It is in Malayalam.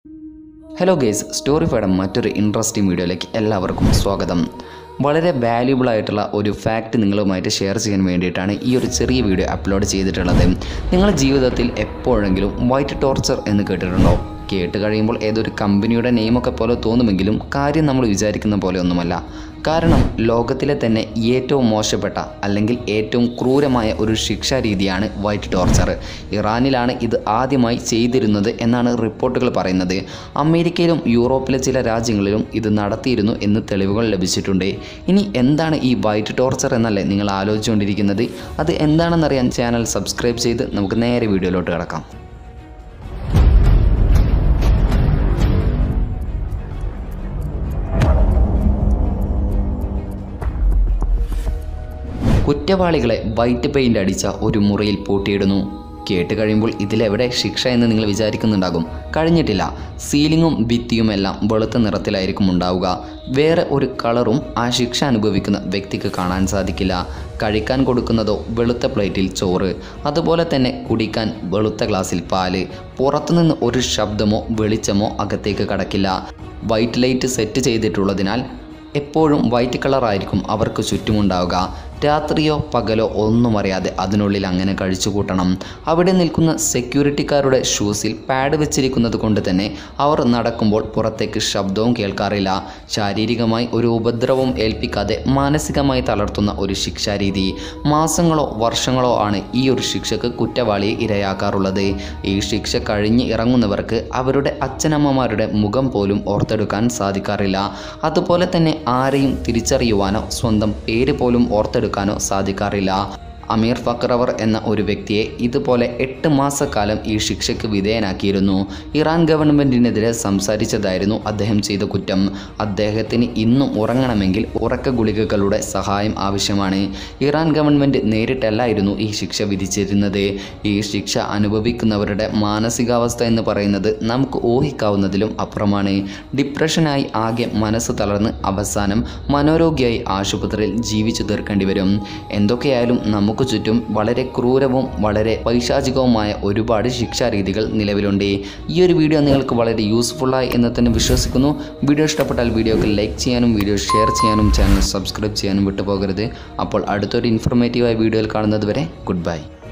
ഹലോ ഗേസ് സ്റ്റോറി ഫൈഡം മറ്റൊരു ഇൻട്രസ്റ്റിംഗ് വീഡിയോയിലേക്ക് എല്ലാവർക്കും സ്വാഗതം വളരെ വാല്യുബിൾ ആയിട്ടുള്ള ഒരു ഫാക്റ്റ് നിങ്ങളുമായിട്ട് ഷെയർ ചെയ്യാൻ വേണ്ടിയിട്ടാണ് ഈ ഒരു ചെറിയ വീഡിയോ അപ്ലോഡ് ചെയ്തിട്ടുള്ളത് നിങ്ങളുടെ ജീവിതത്തിൽ എപ്പോഴെങ്കിലും വൈറ്റ് ടോർച്ചർ എന്ന് കേട്ടിട്ടുണ്ടോ കേട്ട് കഴിയുമ്പോൾ ഏതൊരു കമ്പനിയുടെ നെയിമൊക്കെ പോലെ തോന്നുമെങ്കിലും കാര്യം നമ്മൾ വിചാരിക്കുന്ന പോലെ ഒന്നുമല്ല കാരണം ലോകത്തിലെ തന്നെ ഏറ്റവും മോശപ്പെട്ട അല്ലെങ്കിൽ ഏറ്റവും ക്രൂരമായ ഒരു ശിക്ഷാ രീതിയാണ് വൈറ്റ് ടോർച്ചർ ഇറാനിലാണ് ഇത് ആദ്യമായി ചെയ്തിരുന്നത് എന്നാണ് റിപ്പോർട്ടുകൾ പറയുന്നത് അമേരിക്കയിലും യൂറോപ്പിലെ ചില രാജ്യങ്ങളിലും ഇത് നടത്തിയിരുന്നു എന്ന് തെളിവുകൾ ലഭിച്ചിട്ടുണ്ട് ഇനി എന്താണ് ഈ വൈറ്റ് ടോർച്ചർ എന്നല്ലേ നിങ്ങൾ ആലോചിച്ചുകൊണ്ടിരിക്കുന്നത് അത് എന്താണെന്നറിയാൻ ചാനൽ സബ്സ്ക്രൈബ് ചെയ്ത് നമുക്ക് നേരെ വീഡിയോയിലോട്ട് കിടക്കാം കുറ്റവാളികളെ വൈറ്റ് പെയിൻ്റ് അടിച്ച ഒരു മുറിയിൽ പൂട്ടിയിടുന്നു കേട്ട് കഴിയുമ്പോൾ ഇതിലെവിടെ ശിക്ഷ എന്ന് നിങ്ങൾ വിചാരിക്കുന്നുണ്ടാകും കഴിഞ്ഞിട്ടില്ല സീലിങ്ങും ഭിത്തിയുമെല്ലാം വെളുത്ത നിറത്തിലായിരിക്കും ഉണ്ടാവുക വേറെ ഒരു കളറും ആ ശിക്ഷ അനുഭവിക്കുന്ന വ്യക്തിക്ക് കാണാൻ സാധിക്കില്ല കഴിക്കാൻ കൊടുക്കുന്നതോ വെളുത്ത പ്ലേറ്റിൽ ചോറ് അതുപോലെ തന്നെ കുടിക്കാൻ വെളുത്ത ഗ്ലാസ്സിൽ പാല് പുറത്തുനിന്ന് ഒരു ശബ്ദമോ വെളിച്ചമോ അകത്തേക്ക് കടക്കില്ല വൈറ്റ് ലൈറ്റ് സെറ്റ് ചെയ്തിട്ടുള്ളതിനാൽ എപ്പോഴും വൈറ്റ് കളറായിരിക്കും അവർക്ക് ചുറ്റുമുണ്ടാവുക രാത്രിയോ പകലോ ഒന്നും അറിയാതെ അതിനുള്ളിൽ അങ്ങനെ കഴിച്ചു കൂട്ടണം അവിടെ നിൽക്കുന്ന സെക്യൂരിറ്റിക്കാരുടെ ഷൂസിൽ പാഡ് വെച്ചിരിക്കുന്നത് കൊണ്ട് തന്നെ അവർ നടക്കുമ്പോൾ പുറത്തേക്ക് ശബ്ദവും കേൾക്കാറില്ല ശാരീരികമായി ഒരു ഉപദ്രവവും ഏൽപ്പിക്കാതെ മാനസികമായി തളർത്തുന്ന ഒരു ശിക്ഷാരീതി മാസങ്ങളോ വർഷങ്ങളോ ആണ് ഈ ഒരു ശിക്ഷക്ക് കുറ്റവാളിയെ ഇരയാക്കാറുള്ളത് ഈ ശിക്ഷ കഴിഞ്ഞ് ഇറങ്ങുന്നവർക്ക് അവരുടെ അച്ഛനമ്മമാരുടെ മുഖം പോലും ഓർത്തെടുക്കാൻ സാധിക്കാറില്ല അതുപോലെ തന്നെ ആരെയും തിരിച്ചറിയുവാനോ സ്വന്തം പേര് പോലും ഓർത്തെടുക്കാനോ സാധിക്കാറില്ല അമീർ ഫക്രവർ എന്ന ഒരു വ്യക്തിയെ ഇതുപോലെ എട്ട് മാസക്കാലം ഈ ശിക്ഷയ്ക്ക് വിധേയനാക്കിയിരുന്നു ഇറാൻ ഗവൺമെൻറ്റിനെതിരെ സംസാരിച്ചതായിരുന്നു അദ്ദേഹം ചെയ്ത കുറ്റം അദ്ദേഹത്തിന് ഇന്നും ഉറങ്ങണമെങ്കിൽ ഉറക്ക ഗുളികകളുടെ സഹായം ആവശ്യമാണ് ഇറാൻ ഗവൺമെൻറ് നേരിട്ടല്ലായിരുന്നു ഈ ശിക്ഷ വിധിച്ചിരുന്നത് ഈ ശിക്ഷ അനുഭവിക്കുന്നവരുടെ മാനസികാവസ്ഥ എന്ന് പറയുന്നത് നമുക്ക് ഊഹിക്കാവുന്നതിലും അപ്പുറമാണ് ഡിപ്രഷനായി ആകെ മനസ്സ് തളർന്ന് അവസാനം മനോരോഗ്യമായി ആശുപത്രിയിൽ ജീവിച്ചു തീർക്കേണ്ടി വരും എന്തൊക്കെയായാലും നമുക്ക് ചുറ്റും വളരെ ക്രൂരവും വളരെ പൈശാചികവുമായ ഒരുപാട് ശിക്ഷാരീതികൾ നിലവിലുണ്ട് ഈ ഒരു വീഡിയോ നിങ്ങൾക്ക് വളരെ യൂസ്ഫുള്ളായി എന്ന് തന്നെ വിശ്വസിക്കുന്നു വീഡിയോ ഇഷ്ടപ്പെട്ടാൽ വീഡിയോക്ക് ലൈക്ക് ചെയ്യാനും വീഡിയോ ഷെയർ ചെയ്യാനും ചാനൽ സബ്സ്ക്രൈബ് ചെയ്യാനും വിട്ടുപോകരുത് അപ്പോൾ അടുത്തൊരു ഇൻഫോർമേറ്റീവായ വീഡിയോയിൽ കാണുന്നത് വരെ ഗുഡ് ബൈ